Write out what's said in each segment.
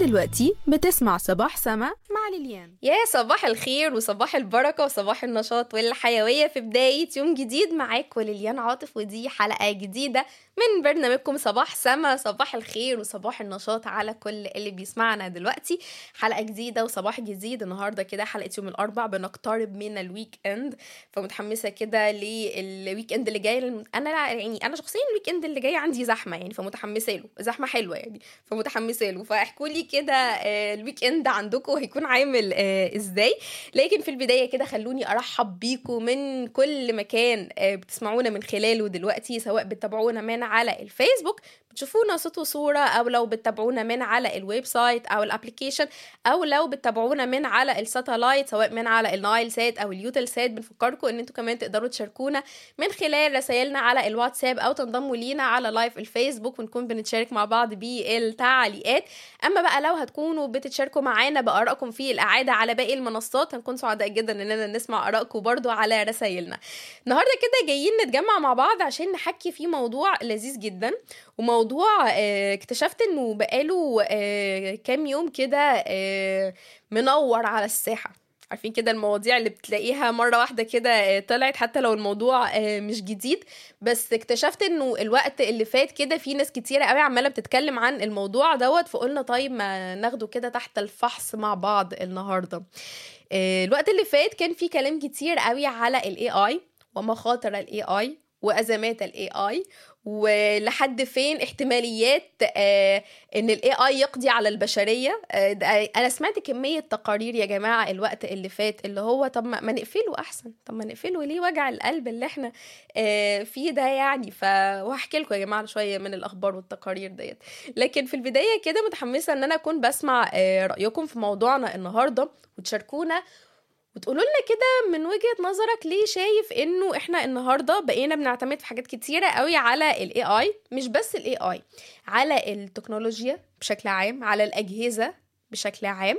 دلوقتي بتسمع صباح سما مع ليليان يا صباح الخير وصباح البركة وصباح النشاط والحيوية في بداية يوم جديد معاك وليليان عاطف ودي حلقة جديدة من برنامجكم صباح سما صباح الخير وصباح النشاط على كل اللي بيسمعنا دلوقتي حلقة جديدة وصباح جديد النهاردة كده حلقة يوم الأربع بنقترب من الويك اند فمتحمسة كده للويك اند اللي جاي أنا يعني أنا شخصيا الويك اند اللي جاي عندي زحمة يعني فمتحمسة له زحمة حلوة يعني فمتحمسة له فاحكوا لي كده آه، الويك اند عندكم هيكون عامل آه، ازاي لكن في البداية كده خلوني أرحب بيكم من كل مكان آه، بتسمعونا من خلاله دلوقتي سواء بتتابعونا من على الفيسبوك بتشوفونا صوت وصورة أو لو بتتابعونا من على الويب سايت أو الابليكيشن أو لو بتتابعونا من على الساتلايت سواء من على النايل سات أو اليوتل سات بنفكركم إن انتوا كمان تقدروا تشاركونا من خلال رسائلنا على الواتساب أو تنضموا لينا على لايف الفيسبوك ونكون بنتشارك مع بعض بالتعليقات أما بقى لو هتكونوا بتتشاركوا معانا بآرائكم في الإعادة على باقي المنصات هنكون سعداء جدا إننا نسمع آرائكم برضو على رسائلنا النهارده كده جايين نتجمع مع بعض عشان نحكي في موضوع لذيذ جدا وموضوع آه، اكتشفت انه بقاله آه، كام يوم كده آه، منور على الساحه عارفين كده المواضيع اللي بتلاقيها مرة واحدة كده آه، طلعت حتى لو الموضوع آه، مش جديد بس اكتشفت انه الوقت اللي فات كده في ناس كتيرة قوي عمالة بتتكلم عن الموضوع دوت فقلنا طيب ما ناخده كده تحت الفحص مع بعض النهاردة آه، الوقت اللي فات كان في كلام كتير قوي على الاي اي ومخاطر الاي اي وازمات الاي اي ولحد فين احتماليات آه ان الاي اي يقضي على البشريه آه ده- انا سمعت كميه تقارير يا جماعه الوقت اللي فات اللي هو طب ما ما نقفله احسن طب ما نقفله ليه وجع القلب اللي احنا آه فيه ده يعني ف وهحكي لكم يا جماعه شويه من الاخبار والتقارير ديت لكن في البدايه كده متحمسه ان انا اكون بسمع آه رايكم في موضوعنا النهارده وتشاركونا وتقولوا لنا كده من وجهة نظرك ليه شايف انه احنا النهارده بقينا بنعتمد في حاجات كتيرة قوي على الاي اي مش بس الاي اي على التكنولوجيا بشكل عام على الاجهزة بشكل عام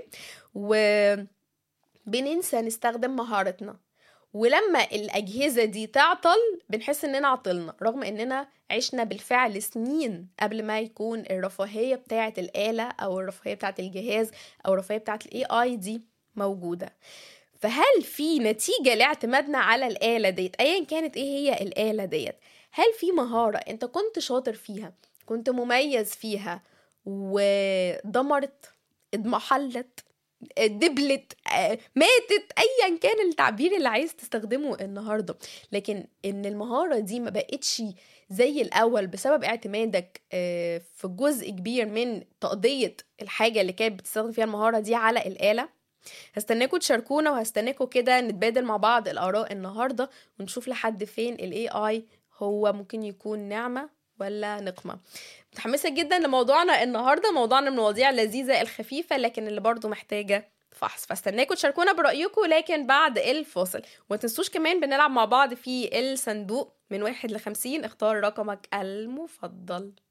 وبننسى نستخدم مهارتنا ولما الأجهزة دي تعطل بنحس إننا عطلنا رغم إننا عشنا بالفعل سنين قبل ما يكون الرفاهية بتاعة الآلة أو الرفاهية بتاعة الجهاز أو الرفاهية بتاعة الاي اي دي موجودة فهل في نتيجة لاعتمادنا على الآلة ديت أيا كانت إيه هي الآلة ديت هل في مهارة أنت كنت شاطر فيها كنت مميز فيها ودمرت اضمحلت دبلت آه، ماتت ايا كان التعبير اللي عايز تستخدمه النهارده لكن ان المهاره دي ما بقتش زي الاول بسبب اعتمادك آه، في جزء كبير من تقضيه الحاجه اللي كانت بتستخدم فيها المهاره دي على الاله هستناكم تشاركونا وهستناكم كده نتبادل مع بعض الاراء النهارده ونشوف لحد فين الاي اي هو ممكن يكون نعمه ولا نقمه متحمسه جدا لموضوعنا النهارده موضوعنا من المواضيع اللذيذه الخفيفه لكن اللي برضو محتاجه فحص فاستناكم تشاركونا برايكم لكن بعد الفاصل وما تنسوش كمان بنلعب مع بعض في الصندوق من واحد لخمسين اختار رقمك المفضل